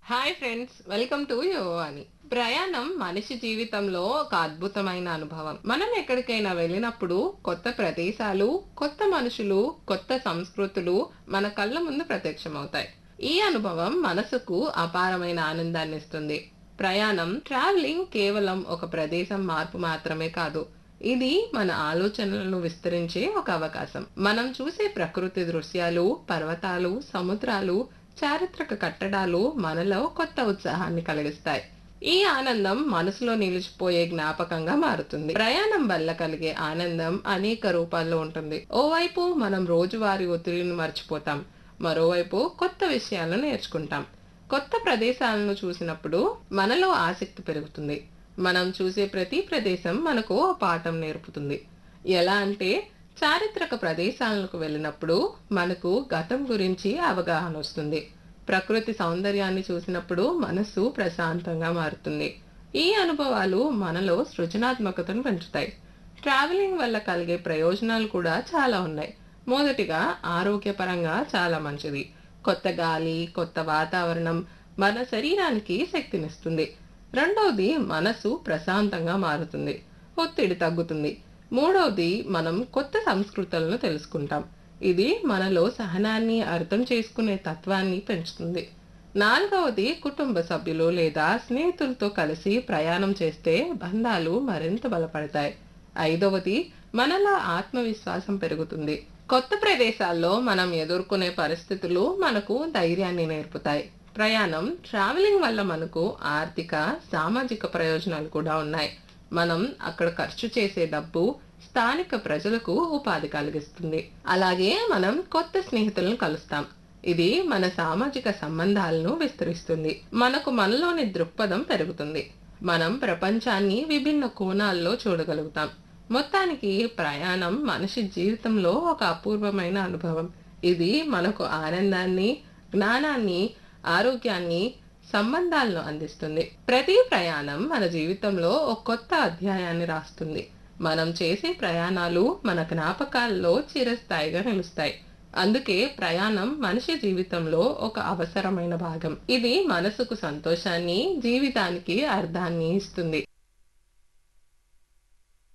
hi friends welcome to Yuvavani ప్రయాణం మనిషి జీవితంలో ఒక అద్భుతమైన అనుభవం మనం ఎక్కడికైనా వెళ్ళినప్పుడు కొత్త ప్రదేశాలు కొత్త మనుషులు కొత్త సంస్కృతులు మన కళ్ళ ముందు ప్రత్యక్షమవుతాయి ఈ అనుభవం మనసుకు అపారమైన ఆనందాన్ని ఇస్తుంది ప్రయాణం ట్రావెలింగ్ కేవలం ఒక ప్రదేశం మార్పు మాత్రమే కాదు ఇది మన ఆలోచనలను విస్తరించే ఒక అవకాశం మనం చూసే ప్రకృతి దృశ్యాలు పర్వతాలు సముద్రాలు చారిత్రక కట్టడాలు మనలో కొత్త ఉత్సాహాన్ని కలిగిస్తాయి ఈ ఆనందం మనసులో నిలిచిపోయే జ్ఞాపకంగా మారుతుంది ప్రయాణం వల్ల కలిగే ఆనందం అనేక రూపాల్లో ఉంటుంది ఓవైపు మనం రోజువారీ ఒత్తిడిని మర్చిపోతాం మరోవైపు కొత్త విషయాలను నేర్చుకుంటాం కొత్త ప్రదేశాలను చూసినప్పుడు మనలో ఆసక్తి పెరుగుతుంది మనం చూసే ప్రతి ప్రదేశం మనకు ఓ పాఠం నేర్పుతుంది ఎలా అంటే చారిత్రక ప్రదేశాలకు వెళ్ళినప్పుడు మనకు గతం గురించి అవగాహన వస్తుంది ప్రకృతి సౌందర్యాన్ని చూసినప్పుడు మనస్సు ప్రశాంతంగా మారుతుంది ఈ అనుభవాలు మనలో సృజనాత్మకతను పెంచుతాయి ట్రావెలింగ్ వల్ల కలిగే ప్రయోజనాలు కూడా చాలా ఉన్నాయి మొదటిగా ఆరోగ్యపరంగా చాలా మంచిది కొత్త గాలి కొత్త వాతావరణం మన శరీరానికి శక్తినిస్తుంది రెండవది మనసు ప్రశాంతంగా మారుతుంది ఒత్తిడి తగ్గుతుంది మూడవది మనం కొత్త సంస్కృతులను తెలుసుకుంటాం ఇది మనలో సహనాన్ని అర్థం చేసుకునే తత్వాన్ని పెంచుతుంది నాలుగవది కుటుంబ సభ్యులు లేదా స్నేహితులతో కలిసి ప్రయాణం చేస్తే బంధాలు మరింత బలపడతాయి ఐదవది మనలో ఆత్మవిశ్వాసం పెరుగుతుంది కొత్త ప్రదేశాల్లో మనం ఎదుర్కొనే పరిస్థితులు మనకు ధైర్యాన్ని నేర్పుతాయి ప్రయాణం ట్రావెలింగ్ వల్ల మనకు ఆర్థిక సామాజిక ప్రయోజనాలు కూడా ఉన్నాయి మనం అక్కడ ఖర్చు చేసే డబ్బు స్థానిక ప్రజలకు ఉపాధి కలిగిస్తుంది అలాగే మనం కొత్త స్నేహితులను కలుస్తాం ఇది మన సామాజిక సంబంధాలను విస్తరిస్తుంది మనకు మనలోని దృక్పథం పెరుగుతుంది మనం ప్రపంచాన్ని విభిన్న కోణాల్లో చూడగలుగుతాం మొత్తానికి ప్రయాణం మనిషి జీవితంలో ఒక అపూర్వమైన అనుభవం ఇది మనకు ఆనందాన్ని జ్ఞానాన్ని ఆరోగ్యాన్ని సంబంధాలను అందిస్తుంది ప్రతి ప్రయాణం మన జీవితంలో ఒక కొత్త అధ్యాయాన్ని రాస్తుంది మనం చేసే ప్రయాణాలు మన జ్ఞాపకాల్లో చిరస్థాయిగా నిలుస్తాయి అందుకే ప్రయాణం మనిషి జీవితంలో ఒక అవసరమైన భాగం ఇది మనసుకు సంతోషాన్ని జీవితానికి అర్థాన్ని ఇస్తుంది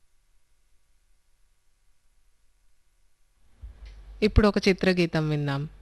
ఇప్పుడు ఒక చిత్రగీతం విందాం